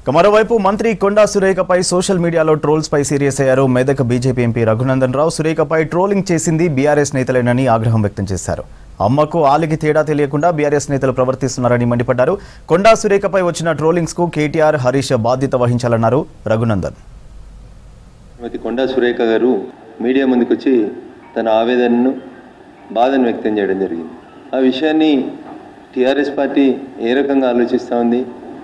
ఇక మరోవైపు మంత్రి కొండా సురేఖపై సోషల్ మీడియాలో ట్రోల్స్ పై సీరియస్ అయ్యారు మెదక్ బీజేపీ ఎంపీ రఘునందన్ రావు సురేఖపై ట్రోలింగ్ చేసింది బీఆర్ఎస్ నేతలేనని ఆగ్రహం వ్యక్తం చేశారు అమ్మకు ఆలికి తేడా తెలియకుండా బీఆర్ఎస్ నేతలు ప్రవర్తిస్తున్నారని మండిపడ్డారు కొండా సురేఖపై వచ్చిన ట్రోలింగ్స్ కు కేటీఆర్ హరీష్ బాధ్యత వహించాలన్నారు రఘునందన్ శ్రీమతి కొండా సురేఖ గారు మీడియా ముందుకు వచ్చి తన ఆవేదనను బాధను వ్యక్తం చేయడం జరిగింది ఆ విషయాన్ని టీఆర్ఎస్ పార్టీ ఏ రకంగా ఆలోచిస్తూ ఉంది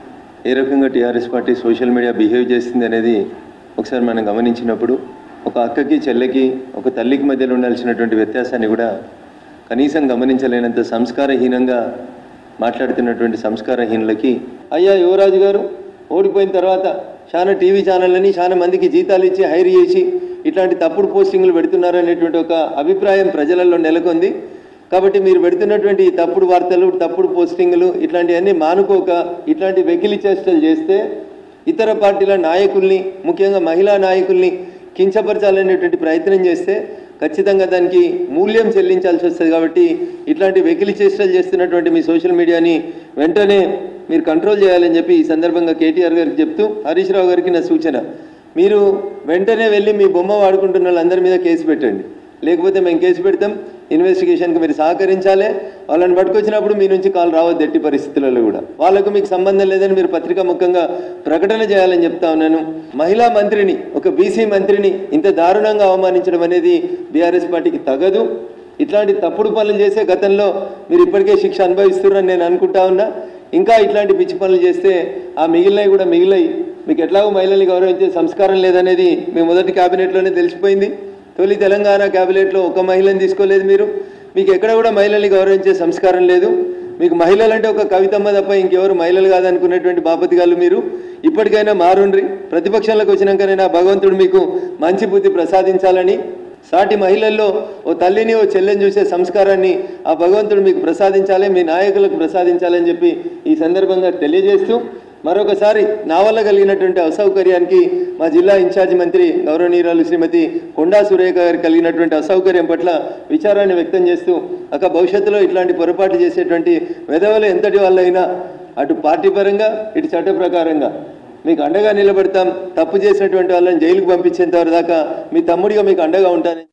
ఏ రకంగా TRS party social media behave చేస్తుంది అనేది ఒకసారి మనం గమనించినప్పుడు ఒక అక్కకి చెల్లెకి ఒక తల్లికి మధ్యలో ఉండాల్సినటువంటి వ్యత్యాసాన్ని కూడా కనీసం గమనించలేనంత సంస్కారహీనంగా మాట్లాడుతున్నటువంటి సంస్కారహీనులకి అయ్యా యువరాజు గారు ఓడిపోయిన తర్వాత చాలా టీవీ ఛానళ్ళని చాలా మందికి జీతాలు ఇచ్చి హైర్ చేసి ఇట్లాంటి తప్పుడు పోస్టింగ్లు పెడుతున్నారు అనేటువంటి ఒక అభిప్రాయం ప్రజలలో నెలకొంది కాబట్టి మీరు పెడుతున్నటువంటి ఈ తప్పుడు వార్తలు తప్పుడు పోస్టింగ్లు ఇట్లాంటివన్నీ మానుకోక ఇట్లాంటి వెకిలి చేష్టలు చేస్తే ఇతర పార్టీల నాయకుల్ని ముఖ్యంగా మహిళా నాయకుల్ని కించపరచాలనేటువంటి ప్రయత్నం చేస్తే ఖచ్చితంగా దానికి మూల్యం చెల్లించాల్సి వస్తుంది కాబట్టి ఇట్లాంటి వెకిలి చేష్టలు చేస్తున్నటువంటి మీ సోషల్ మీడియాని వెంటనే మీరు కంట్రోల్ చేయాలని చెప్పి ఈ సందర్భంగా కేటీఆర్ గారికి చెప్తూ హరీష్ రావు గారికి నా సూచన మీరు వెంటనే వెళ్ళి మీ బొమ్మ వాడుకుంటున్న వాళ్ళందరి మీద కేసు పెట్టండి లేకపోతే మేము కేసు పెడతాం ఇన్వెస్టిగేషన్కి మీరు సహకరించాలి వాళ్ళని పట్టుకొచ్చినప్పుడు మీ నుంచి కాల్ రావద్దు ఎట్టి పరిస్థితులలో కూడా వాళ్ళకు మీకు సంబంధం లేదని మీరు పత్రికా ముఖంగా ప్రకటన చేయాలని చెప్తా ఉన్నాను మహిళా మంత్రిని ఒక బీసీ మంత్రిని ఇంత దారుణంగా అవమానించడం అనేది బీఆర్ఎస్ పార్టీకి తగదు ఇట్లాంటి తప్పుడు పనులు చేసే గతంలో మీరు ఇప్పటికే శిక్ష అనుభవిస్తున్నారని నేను అనుకుంటా ఉన్నా ఇంకా ఇట్లాంటి పిచ్చి పనులు చేస్తే ఆ మిగిలినవి కూడా మిగిలాయి మీకు ఎట్లాగో మహిళల్ని గౌరవించే సంస్కారం లేదనేది మీ మొదటి క్యాబినెట్లోనే తెలిసిపోయింది తొలి తెలంగాణ క్యాబినెట్లో ఒక మహిళని తీసుకోలేదు మీరు మీకు ఎక్కడ కూడా మహిళల్ని గౌరవించే సంస్కారం లేదు మీకు మహిళలు అంటే ఒక కవితమ్మ తప్ప ఇంకెవరు మహిళలు కాదనుకునేటువంటి బాపతి గారు మీరు ఇప్పటికైనా మారుండ్రి ప్రతిపక్షంలోకి వచ్చినాకనైనా భగవంతుడు మీకు మంచి బుద్ధి ప్రసాదించాలని సాటి మహిళల్లో ఓ తల్లిని ఓ చెల్లెని చూసే సంస్కారాన్ని ఆ భగవంతుడు మీకు ప్రసాదించాలి మీ నాయకులకు ప్రసాదించాలని చెప్పి ఈ సందర్భంగా తెలియజేస్తూ మరొకసారి నా వల్ల కలిగినటువంటి అసౌకర్యానికి మా జిల్లా ఇన్ఛార్జి మంత్రి గౌరవనీయురాలు శ్రీమతి కొండా సురేఖ గారు కలిగినటువంటి అసౌకర్యం పట్ల విచారాన్ని వ్యక్తం చేస్తూ అక్క భవిష్యత్తులో ఇట్లాంటి పొరపాటు చేసేటువంటి వెధవలు ఎంతటి వాళ్ళైనా అటు పార్టీ పరంగా ఇటు చట్ట ప్రకారంగా మీకు అండగా నిలబడతాం తప్పు చేసినటువంటి వాళ్ళని జైలుకు పంపించేంత వరకు దాకా మీ తమ్ముడిగా మీకు అండగా ఉంటానని